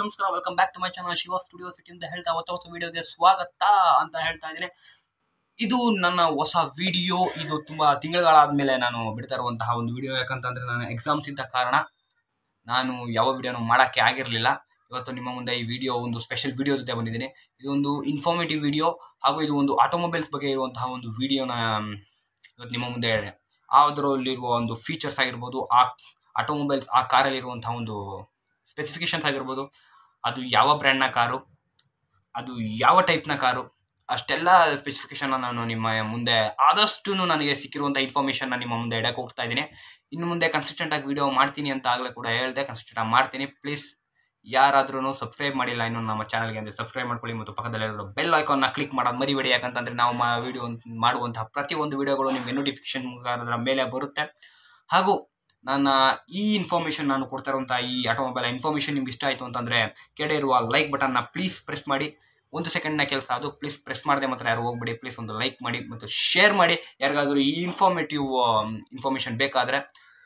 ನಮಸ್ಕಾರ welcome back to my channel Shiva studio city ಅಂತ ಹೇಳ್ತಾ ಹೊಸ ಹೊಸ ವಿಡಿಯೋಗೆ ಸ್ವಾಗತ ಅಂತ ಹೇಳ್ತಾ ಇದ್ದೀನಿ ಇದು ನನ್ನ ಹೊಸ ವಿಡಿಯೋ ಇದು ತುಂಬಾ ತಿಂಗಳುಗಳಾದ್ಮೇಲೆ ನಾನು ಬಿಡ್ತಾ ಇರುವಂತಹ ಒಂದು ವಿಡಿಯೋ ಯಾಕಂತಂದ್ರೆ ನಾನು ಎಕ್ಸಾಮ್ಸ್ ಇದ್ದ ಕಾರಣ ನಾನು ಯಾವ ವಿಡಿಯೋನು ಮಾಡೋಕ್ಕೆ ಆಗಿರಲಿಲ್ಲ ಇವತ್ತು ನಿಮ್ಮ ಮುಂದೆ ಈ ವಿಡಿಯೋ ಒಂದು ಸ್ಪೆಷಲ್ ವಿಡಿಯೋ ಜೊತೆ ಬಂದಿದ್ದೀನಿ ಇದೊಂದು ಇನ್ಫಾರ್ಮೇಟಿವ್ ವಿಡಿಯೋ ಹಾಗೂ ಇದು ಒಂದು ಆಟೋಮೊಬೈಲ್ಸ್ ಬಗ್ಗೆ ಇರುವಂತಹ ಒಂದು ವಿಡಿಯೋನ ಇವತ್ತು ನಿಮ್ಮ ಮುಂದೆ ಅದರಲ್ಲಿರುವ ಒಂದು ಫೀಚರ್ಸ್ ಆಗಿರ್ಬೋದು ಆ ಆಟೋಮೊಬೈಲ್ಸ್ ಆ ಕಾರಲ್ಲಿರುವಂತಹ ಒಂದು ಸ್ಪೆಸಿಫಿಕೇಶನ್ಸ್ ಆಗಿರ್ಬೋದು ಅದು ಯಾವ ಬ್ರ್ಯಾಂಡ್ನ ಕಾರು ಅದು ಯಾವ ಟೈಪ್ನ ಕಾರು ಅಷ್ಟೆಲ್ಲ ಸ್ಪೆಸಿಫಿಕೇಶನ್ ನಾನು ನಿಮ್ಮ ಮುಂದೆ ಆದಷ್ಟು ನನಗೆ ಸಿಕ್ಕಿರುವಂಥ ಇನ್ಫಾರ್ಮೇಷನ್ನ ನಿಮ್ಮ ಮುಂದೆ ಇಡಕ್ಕೆ ಹೋಗ್ತಾ ಇದ್ದೀನಿ ಇನ್ನು ಮುಂದೆ ಕನ್ಸಿಸ್ಟೆಂಟ್ ಆಗಿ ವಿಡಿಯೋ ಮಾಡ್ತೀನಿ ಅಂತ ಆಗಲೇ ಕೂಡ ಹೇಳಿದೆ ಕನ್ಸಿಸ್ಟೆಂಟ್ ಆಗಿ ಮಾಡ್ತೀನಿ ಪ್ಲೀಸ್ ಯಾರಾದ್ರೂ ಸಬ್ಸ್ಕ್ರೈಬ್ ಮಾಡಿಲ್ಲ ಇನ್ನು ನಮ್ಮ ಚಾನಲ್ಗೆ ಅಂದರೆ ಸಬ್ಸ್ಕ್ರೈಬ್ ಮಾಡ್ಕೊಳ್ಳಿ ಮತ್ತು ಪಕ್ಕದಲ್ಲಿರೋ ಬೆಲ್ ಐಕಾನ್ನ ಕ್ಲಿಕ್ ಮಾಡೋದು ಮರಿಬೇಡಿ ಯಾಕಂತಂದರೆ ನಾವು ಮಾ ವಿಡಿಯೋ ಮಾಡುವಂತಹ ಪ್ರತಿಯೊಂದು ವಿಡಿಯೋಗಳು ನಿಮಗೆ ನೋಟಿಫಿಕೇಶನ್ ಮುಖಾಂತರ ಮೇಲೆ ಬರುತ್ತೆ ಹಾಗೂ ನನ್ನ ಈ ಇನ್ಫಾರ್ಮೇಷನ್ ನಾನು ಕೊಡ್ತಾ ಇರುವಂಥ ಈ ಆಟೋಮೊಬೈಲ್ ಇನ್ಫಾರ್ಮೇಷನ್ ನಿಮ್ಗೆ ಇಷ್ಟ ಆಯಿತು ಅಂತಂದರೆ ಕೆಡೆ ಇರುವ ಲೈಕ್ ಬಟನ್ನ ಪ್ಲೀಸ್ ಪ್ರೆಸ್ ಮಾಡಿ ಒಂದು ಸೆಕೆಂಡ್ನ ಕೆಲಸ ಅದು ಪ್ಲೀಸ್ ಪ್ರೆಸ್ ಮಾಡದೆ ಮಾತ್ರ ಯಾರು ಹೋಗ್ಬಿಡಿ ಪ್ಲೀಸ್ ಒಂದು ಲೈಕ್ ಮಾಡಿ ಮತ್ತು ಶೇರ್ ಮಾಡಿ ಯಾರಿಗಾದರೂ ಈ ಇನ್ಫಾರ್ಮೇಟಿವ್ ಇನ್ಫಾರ್ಮೇಷನ್ ಬೇಕಾದರೆ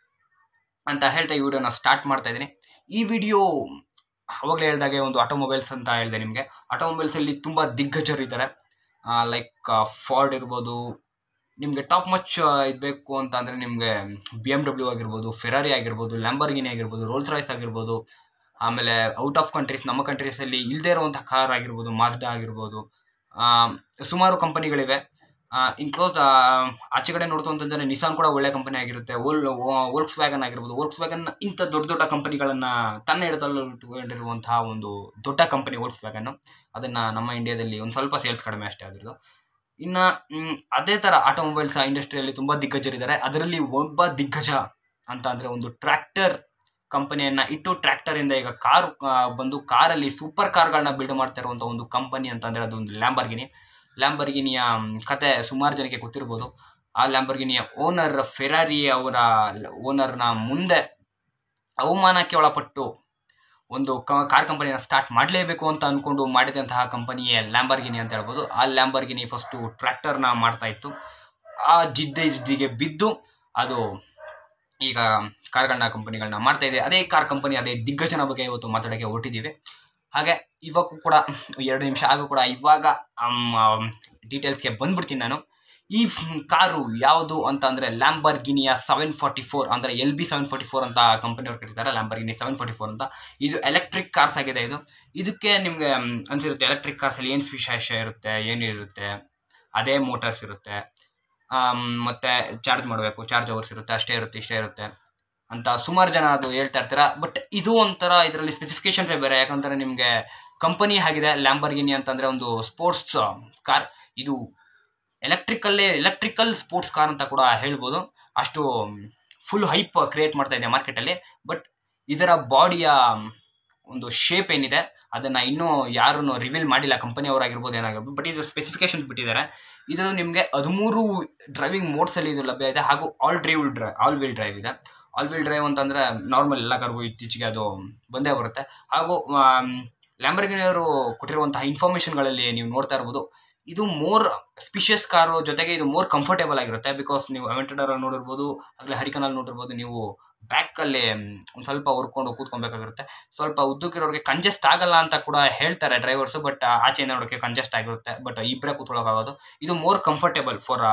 ಅಂತ ಹೇಳ್ತಾ ಈ ವಿಡಿಯೋನ ಸ್ಟಾರ್ಟ್ ಮಾಡ್ತಾ ಇದ್ದೀನಿ ಈ ವಿಡಿಯೋ ಅವಾಗಲೇ ಹೇಳ್ದಾಗೆ ಒಂದು ಆಟೋಮೊಬೈಲ್ಸ್ ಅಂತ ಹೇಳಿದೆ ನಿಮಗೆ ಆಟೋಮೊಬೈಲ್ಸಲ್ಲಿ ತುಂಬ ದಿಗ್ಗಜರು ಇದ್ದಾರೆ ಲೈಕ್ ಫಾರ್ಡ್ ಇರ್ಬೋದು ನಿಮಗೆ ಟಾಪ್ ಮಚ್ ಇದು ಬೇಕು ಅಂತ ಅಂದರೆ ನಿಮಗೆ ಬಿ ಎಮ್ ಡಬ್ಲ್ಯೂ ಆಗಿರ್ಬೋದು ಫೆರಾರಿ ಆಗಿರ್ಬೋದು ಲ್ಯಾಂಬರ್ಗಿನಿ ಆಗಿರ್ಬೋದು ರೋಲ್ಸ್ ರಾಯ್ಸ್ ಆಗಿರ್ಬೋದು ಆಮೇಲೆ ಔಟ್ ಆಫ್ ಕಂಟ್ರೀಸ್ ನಮ್ಮ ಕಂಟ್ರೀಸಲ್ಲಿ ಇಲ್ಲದೇ ಇರುವಂಥ ಕಾರ್ ಆಗಿರ್ಬೋದು ಮಾಸ್ಡಾ ಆಗಿರ್ಬೋದು ಸುಮಾರು ಕಂಪನಿಗಳಿವೆ ಇನ್ಕ್ಲೋಸ್ ಆಚೆ ಕಡೆ ನೋಡ್ತು ಅಂತಂದರೆ ನಿಸಾನ್ ಕೂಡ ಒಳ್ಳೆ ಕಂಪನಿ ಆಗಿರುತ್ತೆ ಓಲ್ ವೋಲ್ಕ್ಸ್ ವ್ಯಾಗನ್ ಆಗಿರ್ಬೋದು ವೋಲ್ಕ್ಸ್ ವ್ಯಾಗನ್ ಇಂಥ ದೊಡ್ಡ ದೊಡ್ಡ ಕಂಪನಿಗಳನ್ನು ತನ್ನ ಹಿಡಿತಲ್ಲಿ ಇಟ್ಕೊಂಡಿರುವಂತಹ ಒಂದು ದೊಡ್ಡ ಕಂಪನಿ ವೋಲ್ಕ್ಸ್ ವ್ಯಾಗನ್ನು ಅದನ್ನು ನಮ್ಮ ಇಂಡಿಯಾದಲ್ಲಿ ಒಂದು ಸ್ವಲ್ಪ ಸೇಲ್ಸ್ ಕಡಿಮೆ ಅಷ್ಟೇ ಆಗಿರೋದು ಇನ್ನು ಅದೇ ಥರ ಆಟೋಮೊಬೈಲ್ಸ್ ಇಂಡಸ್ಟ್ರಿಯಲ್ಲಿ ತುಂಬ ದಿಗ್ಗಜರಿದ್ದಾರೆ ಅದರಲ್ಲಿ ಒಬ್ಬ ದಿಗ್ಗಜ ಅಂತ ಅಂದರೆ ಒಂದು ಟ್ರ್ಯಾಕ್ಟರ್ ಕಂಪನಿಯನ್ನು ಇಟ್ಟು ಟ್ರ್ಯಾಕ್ಟರಿಂದ ಈಗ ಕಾರ್ ಬಂದು ಕಾರಲ್ಲಿ ಸೂಪರ್ ಕಾರ್ಗಳನ್ನ ಬಿಲ್ಡ್ ಮಾಡ್ತಾ ಇರುವಂಥ ಒಂದು ಕಂಪನಿ ಅಂತಂದರೆ ಅದೊಂದು ಲ್ಯಾಂಬರ್ಗಿನಿ ಲ್ಯಾಂಬರ್ಗಿನಿಯ ಕತೆ ಸುಮಾರು ಜನಕ್ಕೆ ಗೊತ್ತಿರ್ಬೋದು ಆ ಲ್ಯಾಂಬರ್ಗಿನಿಯ ಓನರ್ ಫೆರಾರಿ ಅವರ ಓನರ್ನ ಮುಂದೆ ಅವಮಾನಕ್ಕೆ ಒಳಪಟ್ಟು ಒಂದು ಕಾರ್ ಕಂಪನಿನ ಸ್ಟಾರ್ಟ್ ಮಾಡಲೇಬೇಕು ಅಂತ ಅಂದ್ಕೊಂಡು ಮಾಡಿದಂತಹ ಕಂಪನಿಯೇ ಲ್ಯಾಂಬರ್ಗಿನಿ ಅಂತ ಹೇಳ್ಬೋದು ಆ ಲ್ಯಾಂಬರ್ಗಿನಿ ಫಸ್ಟು ಟ್ರ್ಯಾಕ್ಟರ್ನ ಮಾಡ್ತಾ ಇತ್ತು ಆ ಜಿದ್ದೆ ಜಿದ್ದಿಗೆ ಬಿದ್ದು ಅದು ಈಗ ಕಾರ್ಗಳನ್ನ ಕಂಪನಿಗಳನ್ನ ಮಾಡ್ತಾ ಇದೆ ಅದೇ ಕಾರ್ ಕಂಪನಿ ಅದೇ ದಿಗ್ಗಜನ ಬಗ್ಗೆ ಇವತ್ತು ಮಾತಾಡೋಕ್ಕೆ ಹೊರಟಿದ್ದೀವಿ ಹಾಗೆ ಇವಾಗ ಕೂಡ ಎರಡು ನಿಮಿಷ ಆಗು ಕೂಡ ಇವಾಗ ಡೀಟೇಲ್ಸ್ಗೆ ಬಂದ್ಬಿಡ್ತೀನಿ ನಾನು ಈ ಕಾರು ಯಾವುದು ಅಂತ ಅಂದರೆ ಲ್ಯಾಂಬರ್ಗಿನಿಯ ಸೆವೆನ್ ಫಾರ್ಟಿ ಫೋರ್ ಅಂದರೆ L B seven forty four ಅಂತ ಕಂಪನಿಯವ್ರು ಕರೀತಾರೆ ಲ್ಯಾಂಬರ್ಗಿನಿ ಸೆವೆನ್ ಫಾರ್ಟಿ ಫೋರ್ ಅಂತ ಇದು ಎಲೆಕ್ಟ್ರಿಕ್ ಕಾರ್ಸ್ ಆಗಿದೆ ಇದು ಇದಕ್ಕೆ ನಿಮಗೆ ಅನಿಸಿರುತ್ತೆ ಎಲೆಕ್ಟ್ರಿಕ್ ಕಾರ್ಸಲ್ಲಿ ಏನು ವಿಶೇಷ ಇರುತ್ತೆ ಏನಿರುತ್ತೆ ಅದೇ ಮೋಟರ್ಸ್ ಇರುತ್ತೆ ಮತ್ತು ಚಾರ್ಜ್ ಮಾಡಬೇಕು ಚಾರ್ಜ್ ಅವರ್ಸ್ ಇರುತ್ತೆ ಅಷ್ಟೇ ಇರುತ್ತೆ ಇಷ್ಟೇ ಇರುತ್ತೆ ಅಂತ ಸುಮಾರು ಜನ ಅದು ಹೇಳ್ತಾ ಇರ್ತೀರ ಬಟ್ ಇದು ಒಂಥರ ಇದರಲ್ಲಿ ಸ್ಪೆಸಿಫಿಕೇಶನ್ಸೇ ಬೇರೆ ಯಾಕಂದರೆ ನಿಮಗೆ ಕಂಪನಿ ಆಗಿದೆ ಲ್ಯಾಂಬರ್ಗಿನಿ ಅಂತಂದರೆ ಒಂದು ಸ್ಪೋರ್ಟ್ಸ್ ಕಾರ್ ಇದು ಎಲೆಕ್ಟ್ರಿಕಲ್ಲೇ ಎಲೆಕ್ಟ್ರಿಕಲ್ ಸ್ಪೋರ್ಟ್ಸ್ ಕಾರ್ ಅಂತ ಕೂಡ ಹೇಳ್ಬೋದು ಅಷ್ಟು ಫುಲ್ ಹೈಪ್ ಕ್ರಿಯೇಟ್ ಮಾಡ್ತಾ ಇದೆ ಮಾರ್ಕೆಟಲ್ಲಿ ಬಟ್ ಇದರ ಬಾಡಿಯ ಒಂದು ಶೇಪ್ ಏನಿದೆ ಅದನ್ನು ಇನ್ನೂ ಯಾರೂ ರಿವೀಲ್ ಮಾಡಿಲ್ಲ ಕಂಪನಿಯವರಾಗಿರ್ಬೋದು ಏನಾಗಿರ್ಬೋದು ಬಟ್ ಇದು ಸ್ಪೆಸಿಫಿಕೇಶನ್ ಬಿಟ್ಟಿದ್ದಾರೆ ಇದು ನಿಮಗೆ ಹದಿಮೂರು ಡ್ರೈವಿಂಗ್ ಮೋಡ್ಸಲ್ಲಿ ಇದು ಲಭ್ಯ ಇದೆ ಹಾಗೂ all drive dry all wheel drive ಇದೆ ಆಲ್ ವೀಲ್ ಡ್ರೈವ್ ಅಂತಂದರೆ ನಾರ್ಮಲ್ ಎಲ್ಲ ಕಾರ್ಗೂ ಇತ್ತೀಚೆಗೆ ಅದು ಬಂದೇ ಬರುತ್ತೆ ಹಾಗೂ ಲ್ಯಾಂಬರ್ಗಿನಿಯವರು ಕೊಟ್ಟಿರುವಂತಹ ಇನ್ಫಾರ್ಮೇಷನ್ಗಳಲ್ಲಿ ನೀವು ನೋಡ್ತಾ ಇರ್ಬೋದು ಇದು ಮೋರ್ ಸ್ಪಿಷಿಯಸ್ ಕಾರು ಜೊತೆಗೆ ಇದು ಮೋರ್ ಕಂಫರ್ಟೇಬಲ್ ಆಗಿರುತ್ತೆ ಬಿಕಾಸ್ ನೀವು ಅವೆಂಟಡರಲ್ಲಿ ನೋಡಿರ್ಬೋದು ಆಗಲೇ ಹರಿಕನಲ್ಲಿ ನೋಡಿರ್ಬೋದು ನೀವು ಬ್ಯಾಕಲ್ಲಿ ಒಂದು ಸ್ವಲ್ಪ ಹೊರ್ಕೊಂಡು ಕೂತ್ಕೊಬೇಕಾಗಿರುತ್ತೆ ಸ್ವಲ್ಪ ಉದ್ದಕ್ಕಿರೋರಿಗೆ ಕಂಜೆಸ್ಟ್ ಆಗಲ್ಲ ಅಂತ ಕೂಡ ಹೇಳ್ತಾರೆ ಡ್ರೈವರ್ಸು ಬಟ್ ಆಚೆಯಿಂದ ನೋಡೋಕ್ಕೆ ಕಂಜೆಸ್ಟ್ ಆಗಿರುತ್ತೆ ಬಟ್ ಇಬ್ಬರೇ ಕೂತ್ಕೊಳ್ಳೋಕ್ಕಾಗೋದು ಇದು ಮೋರ್ ಕಂಫರ್ಟೇಬಲ್ ಫಾರ್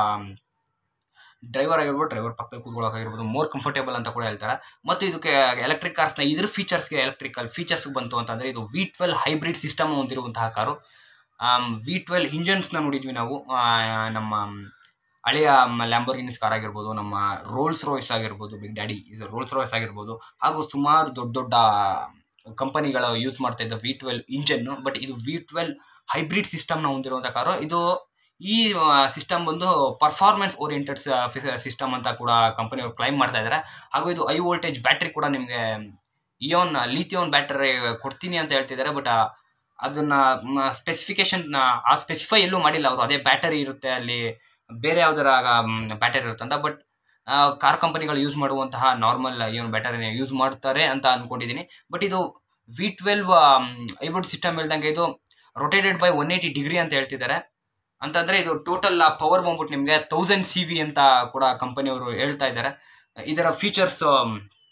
ಡ್ರೈವರ್ ಆಗಿರ್ಬೋದು ಡ್ರೈವರ್ ಪಕ್ಕದಲ್ಲಿ ಕೂತ್ಕೊಳ್ಳೋಕ್ಕಾಗಿರ್ಬೋದು ಮೋರ್ ಕಂಫರ್ಟೇಬಲ್ ಅಂತ ಕೂಡ ಹೇಳ್ತಾರೆ ಮತ್ತು ಇದಕ್ಕೆ ಎಲೆಕ್ಟ್ರಿಕ್ ಕಾರ್ಸ್ನ ಇದ್ರ ಫೀಚರ್ಸ್ಗೆ ಎಲೆಕ್ಟ್ರಿಕಲ್ ಫೀಚರ್ಸ್ಗೆ ಬಂತು ಅಂತಂದರೆ ಇದು ವಿ ಟ್ವೆಲ್ ಹೈಬ್ರಿಡ್ ಸಿಸ್ಟಮ್ ಹೊಂದಿರುವಂತಹ ಕಾರು ವಿ ಟ್ವೆಲ್ ಇಂಜನ್ಸ್ನ ನೋಡಿದ್ವಿ ನಾವು ನಮ್ಮ ಹಳೆಯ ಲ್ಯಾಂಬೋರ್ಗಿನಿಸ್ ಕಾರ್ ಆಗಿರ್ಬೋದು ನಮ್ಮ ರೋಲ್ಸ್ ರಾಯ್ಸ್ ಆಗಿರ್ಬೋದು ಬಿಗ್ ಡ್ಯಾಡಿ ಇದು ರೋಲ್ಸ್ ರಾಯ್ಸ್ ಆಗಿರ್ಬೋದು ಹಾಗೂ ಸುಮಾರು ದೊಡ್ಡ ದೊಡ್ಡ ಕಂಪನಿಗಳು ಯೂಸ್ ಮಾಡ್ತಾ ಇದ್ದ ವಿ ಟ್ವೆಲ್ ಇಂಜನ್ನು ಬಟ್ ಇದು ವಿ ಟ್ವೆಲ್ ಹೈಬ್ರಿಡ್ ಸಿಸ್ಟಮ್ನ ಹೊಂದಿರುವಂಥ ಕಾರು ಇದು ಈ ಸಿಸ್ಟಮ್ ಬಂದು ಪರ್ಫಾರ್ಮೆನ್ಸ್ ಓರಿಯೆಂಟೆಡ್ ಸಿಸ್ಟಮ್ ಅಂತ ಕೂಡ ಕಂಪನಿಯವರು ಕ್ಲೈಮ್ ಮಾಡ್ತಾ ಇದ್ದಾರೆ ಹಾಗೂ ಇದು ಹೈ ವೋಲ್ಟೇಜ್ ಬ್ಯಾಟ್ರಿ ಕೂಡ ನಿಮಗೆ ಇಯೋನ್ ಲಿಥಿಯೋನ್ ಬ್ಯಾಟ್ರಿ ಕೊಡ್ತೀನಿ ಅಂತ ಹೇಳ್ತಿದ್ದಾರೆ ಬಟ್ ಅದನ್ನ ಸ್ಪೆಸಿಫಿಕೇಶನ್ ಆ ಸ್ಪೆಸಿಫೈ ಎಲ್ಲೂ ಮಾಡಿಲ್ಲ ಅವರು ಅದೇ ಬ್ಯಾಟರಿ ಇರುತ್ತೆ ಅಲ್ಲಿ ಬೇರೆ ಯಾವ್ದಾರ ಬ್ಯಾಟರಿ ಇರುತ್ತೆ ಅಂತ ಬಟ್ ಕಾರ್ ಕಂಪನಿಗಳು ಯೂಸ್ ಮಾಡುವಂತಹ ನಾರ್ಮಲ್ ಏನು ಬ್ಯಾಟರಿನ ಯೂಸ್ ಮಾಡ್ತಾರೆ ಅಂತ ಅಂದ್ಕೊಂಡಿದ್ದೀನಿ ಬಟ್ ಇದು ವಿ ಟ್ವೆಲ್ವ್ ಹೈಬ್ರಿಡ್ ಸಿಸ್ಟಮ್ ಹೇಳ್ದಂಗೆ ಇದು rotated by one eighty degree ಅಂತ ಹೇಳ್ತಿದ್ದಾರೆ ಅಂತಂದರೆ ಇದು ಟೋಟಲ್ ಪವರ್ ಬಂದ್ಬಿಟ್ಟು ನಿಮಗೆ ತೌಸಂಡ್ ಸಿ ವಿ ಅಂತ ಕೂಡ ಕಂಪನಿಯವರು ಹೇಳ್ತಾ ಇದ್ದಾರೆ ಇದರ ಫೀಚರ್ಸ್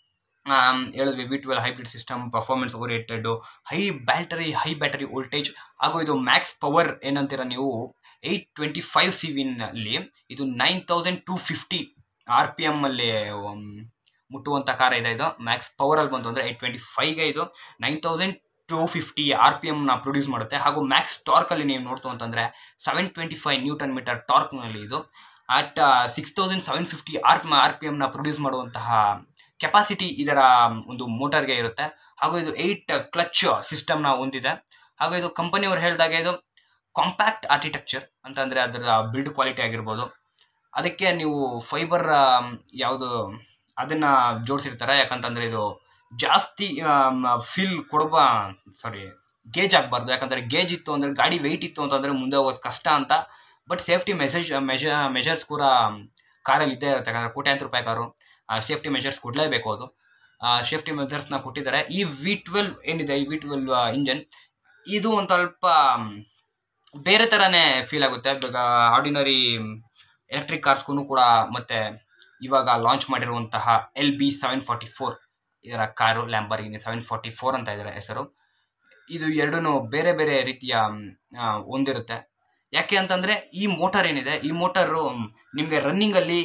ಆಮ್, ಹೇಳಿದ್ವಿ V twelve hybrid system performance oriented high battery high battery voltage ಹಾಗೂ ಇದು ಮ್ಯಾಕ್ಸ್ ಪವರ್ ಏನಂತೀರ ನೀವು ಏಯ್ಟ್ ಟ್ವೆಂಟಿ ಫೈವ್ ಸಿ ವಿನಲ್ಲಿ ಇದು nine thousand two fifty R P M ಅಲ್ಲಿ ಉಮ್, ಮುಟ್ಟುವಂಥ ಕಾರ ಇದೆ ಇದು ಮ್ಯಾಕ್ಸ್ ಪವರಲ್ಲಿ ಬಂತು ಅಂದರೆ ಏಯ್ಟ್ ಟ್ವೆಂಟಿ ಫೈವ್ಗೆ ಇದು nine thousand two fifty R P ಎಮ್ನ ಪ್ರೊಡ್ಯೂಸ್ ಮಾಡುತ್ತೆ ಹಾಗೂ ಮ್ಯಾಕ್ಸ್ ಟಾರ್ಕಲ್ಲಿ ನೀವು ನೋಡ್ತು ಅಂತಂದರೆ seven twenty five newton meter ಟಾರ್ಕ್ನಲ್ಲಿ ಇದು at six thousand seven fifty R R P ಎಮ್ನ ಪ್ರೊಡ್ಯೂಸ್ ಮಾಡುವಂತಹ ಕೆಪಾಸಿಟಿ ಇದರ ಒಂದು ಮೋಟರ್ಗೆ ಇರುತ್ತೆ ಹಾಗೂ ಇದು ಏಯ್ಟ್ ಕ್ಲಚ್ ಸಿಸ್ಟಮ್ನ ಹೊಂದಿದೆ ಹಾಗೂ ಇದು ಕಂಪನಿಯವರು ಹೇಳಿದಾಗೆ ಇದು ಕಾಂಪ್ಯಾಕ್ಟ್ ಆರ್ಕಿಟೆಕ್ಚರ್ ಅಂತಂದರೆ ಅದರ ಬಿಲ್ಡ್ ಕ್ವಾಲಿಟಿ ಆಗಿರ್ಬೋದು ಅದಕ್ಕೆ ನೀವು ಫೈಬರ್ ಯಾವುದು ಅದನ್ನು ಜೋಡಿಸಿರ್ತಾರೆ ಯಾಕಂತಂದರೆ ಇದು ಜಾಸ್ತಿ ಫೀಲ್ ಕೊಡುವ ಸಾರಿ ಗೇಜ್ ಆಗಬಾರ್ದು ಯಾಕಂದರೆ ಗೇಜ್ ಇತ್ತು ಅಂದರೆ ಗಾಡಿ ವೆಯ್ಟ್ ಇತ್ತು ಅಂತಂದರೆ ಮುಂದೆ ಹೋಗೋದು ಕಷ್ಟ ಅಂತ ಬಟ್ ಸೇಫ್ಟಿ ಮೆಸೇಜ್ ಮೆಜ ಮೆಷರ್ಸ್ ಕೂಡ ಕಾರಲ್ಲಿ ಇದ್ದೇ ಇರುತ್ತೆ ಯಾಕಂದರೆ ಕೋಟ್ಯಾಂತರ ರೂಪಾಯಿ ಕಾರು ಸೇಫ್ಟಿ ಮೆಷರ್ಸ್ ಕೊಡಲೇಬೇಕು ಅದು ಸೇಫ್ಟಿ ಮೆಷರ್ಸ್ನ ಕೊಟ್ಟಿದ್ದಾರೆ ಈ ವಿ ಟ್ವೆಲ್ ಏನಿದೆ ಈ ವಿ ಟ್ವೆಲ್ ಇಂಜನ್ ಇದು ಒಂದು ಸ್ವಲ್ಪ ಮ್, ಬೇರೆ ಥರನೇ ಫೀಲ್ ಆಗುತ್ತೆ ಇವಾಗ ಆರ್ಡಿನರಿ ಎಲೆಕ್ಟ್ರಿಕ್ ಕಾರ್ಸ್ಗೂ ಕೂಡ ಮತ್ತೆ ಇವಾಗ ಲಾಂಚ್ ಮಾಡಿರುವಂತಹ L B seven forty four ಇದರ car Lamborghini seven forty four ಅಂತ ಇದರ ಹೆಸರು ಇದು ಎರಡೂ ಬೇರೆ ಬೇರೆ ರೀತಿಯ ಮ್, ಆ, ಹೊಂದಿರುತ್ತೆ ಯಾಕೆ ಅಂತಂದರೆ ಈ ಮೋಟರ್ ಏನಿದೆ ಈ ಮೋಟರು ನಿಮಗೆ ರನ್ನಿಂಗಲ್ಲಿ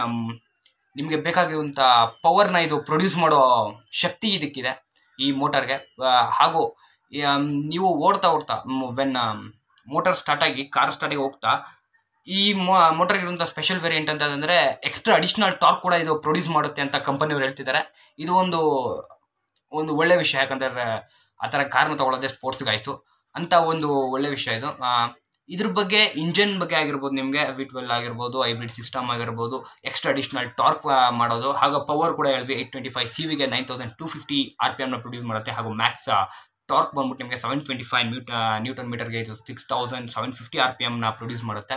ನಿಮಗೆ ಬೇಕಾಗಿರುವಂಥ ಪವರ್ನ ಇದು ಪ್ರೊಡ್ಯೂಸ್ ಮಾಡೋ ಶಕ್ತಿ ಇದಕ್ಕಿದೆ ಈ ಮೋಟರ್ಗೆ ಹಾಗೂ ಈ, ಆಮ್, ನೀವು ಓಡ್ತಾ ಓಡ್ತಾ ವೆನ್ ಮೋಟರ್ ಸ್ಟಾರ್ಟ್ ಆಗಿ ಕಾರ್ ಸ್ಟಾರ್ಟ್ ಆಗಿ ಹೋಗ್ತಾ ಈ ಮೋಟರ್ಗೆ ಇರುವಂಥ ಸ್ಪೆಷಲ್ ವೇರಿಯಂಟ್ ಅಂತಂದರೆ ಎಕ್ಸ್ಟ್ರಾ ಅಡಿಷ್ನಲ್ ಟಾರ್ಕ್ ಕೂಡ ಇದು ಪ್ರೊಡ್ಯೂಸ್ ಮಾಡುತ್ತೆ ಅಂತ ಕಂಪನಿಯವರು ಹೇಳ್ತಿದ್ದಾರೆ ಇದು ಒಂದು ಒಂದು ಒಳ್ಳೆ ವಿಷಯ ಯಾಕಂದರೆ ಆ ಥರ ಕಾರ್ನ ತೊಗೊಳೋದೇ ಸ್ಪೋರ್ಟ್ಸ್ ಗಾಯ್ಸು ಅಂತ ಒಂದು ಒಳ್ಳೆ ವಿಷಯ ಇದು ಆ, ಇದ್ರ ಬಗ್ಗೆ ಇಂಜನ್ ಬಗ್ಗೆ ಆಗಿರ್ಬೋದು ನಿಮಗೆ ವಿ ಟ್ವೆಲ್ ಆಗಿರ್ಬೋದು ಹೈಬ್ರಿಡ್ ಸಿಸ್ಟಮ್ ಆಗಿರ್ಬೋದು ಎಕ್ಸ್ಟ್ರಾ ಅಡಿಷ್ನಲ್ ಟಾರ್ಕ್ ಮಾಡೋದು ಹಾಗೂ ಪವರ್ ಕೂಡ ಹೇಳಿದ್ವಿ ಏಯ್ಟ್ ಟ್ವೆಂಟಿ ಫೈವ್ ಸಿ ವಿಗೆ nine thousand two fifty R P ಎಮ್ನ ಪ್ರೊಡ್ಯೂಸ್ ಮಾಡುತ್ತೆ ಹಾಗೂ ಮ್ಯಾಕ್ಸ್ ಟಾರ್ಕ್ ಬಂದ್ಬಿಟ್ಟು ನಿಮಗೆ ಸೆವೆನ್ ಟ್ವೆಂಟಿ ಫೈವ್ ನ್ಯೂಟ ನ್ಯೂಟನ್ ಮೀಟರ್ಗೆ ಇದು six thousand seven fifty R P ಎಮ್ನ ಪ್ರೊಡ್ಯೂಸ್ ಮಾಡುತ್ತೆ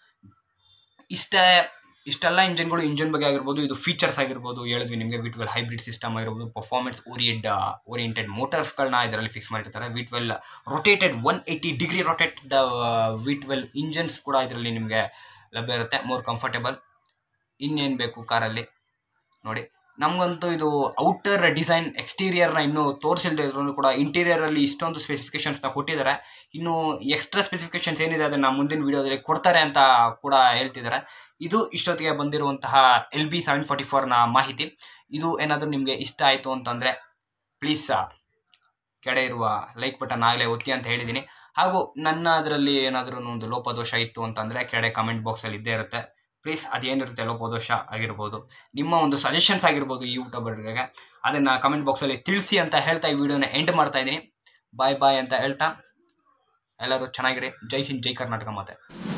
ಇಷ್ಟೇ ಇಷ್ಟೆಲ್ಲ ಇಂಜನ್ಗಳು ಇಂಜನ್ ಬಗ್ಗೆ ಆಗಿರ್ಬೋದು ಇದು ಫೀಚರ್ಸ್ ಆಗಿರ್ಬೋದು ಹೇಳಿದ್ವಿ ನಿಮಗೆ ವಿ ಟ್ವೆಲ್ ಹೈಬ್ರಿಡ್ ಸಿಸ್ಟಮ್ ಆಗಿರ್ಬೋದು ಪರ್ಫಾರ್ಮೆನ್ಸ್ ಓರಿಯೆಂಟ್ ಓರಿಯೆಂಟೆಡ್ ಮೋಟರ್ಸ್ಗಳನ್ನ ಇದರಲ್ಲಿ ಫಿಕ್ಸ್ ಮಾಡಿರ್ತಾರೆ V twelve rotated one eighty degree rotated V twelve engines ಕೂಡ ಇದರಲ್ಲಿ ನಿಮಗೆ ಲಭ್ಯ ಇರುತ್ತೆ ಮೋರ್ ಕಂಫರ್ಟೇಬಲ್ ಇನ್ನೇನು ಬೇಕು ಕಾರಲ್ಲಿ ನೋಡಿ ನಮಗಂತೂ ಇದು ಔಟರ್ ಡಿಸೈನ್ ಎಕ್ಸ್ಟೀರಿಯರ್ನ ಇನ್ನೂ ತೋರಿಸಿಲ್ದೇ ಇದ್ರೂ ಕೂಡ ಇಂಟೀರಿಯರಲ್ಲಿ ಇಷ್ಟೊಂದು ಸ್ಪೆಸಿಫಿಕೇಶನ್ಸ್ನ ಕೊಟ್ಟಿದ್ದಾರೆ ಇನ್ನು ಎಕ್ಸ್ಟ್ರಾ ಸ್ಪೆಸಿಫಿಕೇಶನ್ಸ್ ಏನಿದೆ ಅದನ್ನು ಮುಂದಿನ ವೀಡಿಯೋದಲ್ಲಿ ಕೊಡ್ತಾರೆ ಅಂತ ಕೂಡ ಹೇಳ್ತಿದ್ದಾರೆ ಇದು ಇಷ್ಟೊತ್ತಿಗೆ ಬಂದಿರುವಂತಹ ಎಲ್ ಬಿ ಸೆವೆನ್ ಫಾರ್ಟಿ ಫೋರ್ನ ಮಾಹಿತಿ ಇದು ಏನಾದರೂ ನಿಮಗೆ ಇಷ್ಟ ಆಯಿತು ಅಂತಂದರೆ ಪ್ಲೀಸ್ ಕೆಡೆ ಇರುವ ಲೈಕ್ ಬಟನ್ ಆಗಲೇ ಒತ್ತಿ ಅಂತ ಹೇಳಿದ್ದೀನಿ ಹಾಗೂ ನನ್ನ ಅದರಲ್ಲಿ ಏನಾದರೂ ಒಂದು ಲೋಪದೋಷ ಇತ್ತು ಅಂತಂದರೆ ಕೆಡೆ ಕಮೆಂಟ್ ಬಾಕ್ಸಲ್ಲಿ ಇದ್ದೇ ಇರುತ್ತೆ ಪ್ಲೀಸ್ ಅದೇನಿರುತ್ತೆ ಲೋಪದೋಷ ಆಗಿರ್ಬೋದು ನಿಮ್ಮ ಒಂದು ಸಜೆಷನ್ಸ್ ಆಗಿರ್ಬೋದು ಈ ಯೂಟ್ಯೂಬರ್ಗೆ ಅದನ್ನು ಕಮೆಂಟ್ ಬಾಕ್ಸಲ್ಲಿ ತಿಳಿಸಿ ಅಂತ ಹೇಳ್ತಾ ಈ ವಿಡಿಯೋನ ಎಂಡ್ ಮಾಡ್ತಾ ಇದ್ದೀನಿ ಬಾಯ್ ಬಾಯ್ ಅಂತ ಹೇಳ್ತಾ ಎಲ್ಲರೂ ಚೆನ್ನಾಗಿರಿ ಜೈ ಹಿಂದ್ ಜೈ ಕರ್ನಾಟಕ ಮಾತೆ